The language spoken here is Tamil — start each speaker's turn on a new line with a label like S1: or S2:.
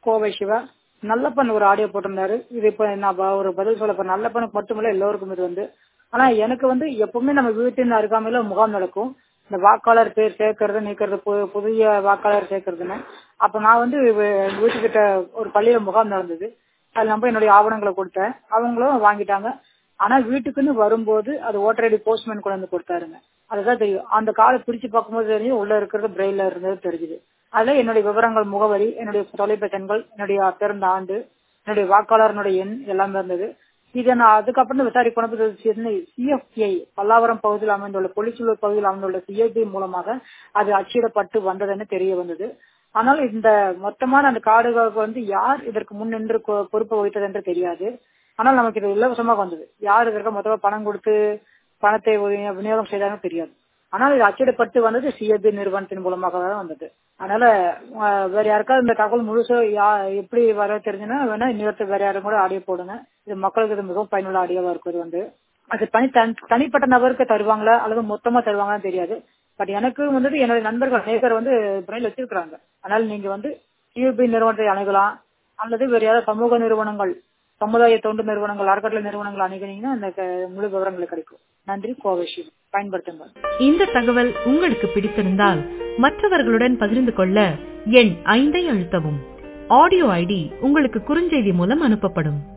S1: கோவை சிவா நல்லப்பன் ஒரு ஆடியோ போட்டிருந்தாரு இது இப்ப நான் ப- ஒரு பதில் சொல்ல போறேன் நல்லப்பனுக்கு மட்டுமில்ல எல்லோருக்கும் இது வந்து ஆனா எனக்கு வந்து எப்பவுமே நம்ம வீட்டின் அருகாமையில முகாம் நடக்கும் இந்த வாக்காளர் பேர் சேர்க்கறது நீக்கிறது பு- புதிய வாக்காளர் சேர்க்கறதுன்னு அப்ப நான் வந்து வி- வீட்டுக்கிட்ட ஒரு பள்ளியில முகாம் நடந்தது அதுல நான் போய் என்னுடைய ஆவணங்களை கொடுத்தேன் அவங்களும் வாங்கிட்டாங்க ஆனா வீட்டுக்குன்னு வரும்போது அது ஓட்டர் ஐடி போஸ்ட்மேன் கொண்டு வந்து கொடுத்தாருங்க அதுதான் தெரியும் அந்த கார்டை பிரிச்சு பார்க்கும்போது தெரியும் உள்ள இருக்கிறது பிரெயில இருந்தது தெரிஞ்சுது அதுல என்னுடைய விவரங்கள் முகவரி என்னுடைய தொலைபேசி எண்கள் என்னுடைய பிறந்த ஆண்டு என்னுடைய வாக்காளருடைய எண் எல்லாமே இருந்தது இதை நான் அதுக்கப்புறம் விசாரி போனது சிஎஃப்ஐ பல்லாவரம் பகுதியில் அமைந்துள்ள பொலிச்சூர் பகுதியில் அமைந்துள்ள சிஐபி மூலமாக அது அச்சிடப்பட்டு வந்ததுன்னு தெரிய வந்தது ஆனால் இந்த மொத்தமான அந்த கார்டுகளுக்கு வந்து யார் இதற்கு முன் நின்று கொ- பொறுப்பு வகித்தது என்று தெரியாது ஆனால் நமக்கு இது இலவசமாக வந்தது யார் இதற்கு மொத்தமா பணம் கொடுத்து பணத்தை விநியோ- விநியோகம் செய்தாலும் தெரியாது ஆனால் இது அச்சிடப்பட்டு வந்தது சிஎபி நிறுவனத்தின் மூலமாக தான் வந்தது அதனால அஹ், வேற யாருக்காவது இந்த தகவல் முழுசா யா- எப்படி வர தெரிஞ்சுன்னா வேணா இன்னொருத்தர் வேற யாரும் கூட ஆடியோ போடுங்க இது மக்களுக்கு இது மிகவும் பயனுள்ள ஆடியோவா இருக்குது வந்து அது தனி தனி- தனிப்பட்ட நபருக்கு தருவாங்களா அல்லது மொத்தமா தருவாங்களான்னு தெரியாது பட் எனக்கு வந்துட்டு என்னுடைய நண்பர்கள் அநேகர் வந்து பிரெயில் வச்சிருக்காங்க அதனால நீங்க வந்து சியூபி நிறுவனத்தை அணுகலாம் அல்லது வேற யாராவது சமூக நிறுவனங்கள் சமுதாய தொண்டு நிறுவனங்கள் அறக்கட்டளை நிறுவனங்கள் அணுகினீங்கன்னா அந்த க- முழு விவரங்கள் கிடைக்கும் நன்றி கோவிஷீல்டு பயன்படுத்துங்கள்
S2: இந்த தகவல் உங்களுக்கு பிடித்திருந்தால் மற்றவர்களுடன் பகிர்ந்து கொள்ள எண் ஐந்தை அழுத்தவும் ஆடியோ ஐடி உங்களுக்கு குறுஞ்செய்தி மூலம் அனுப்பப்படும்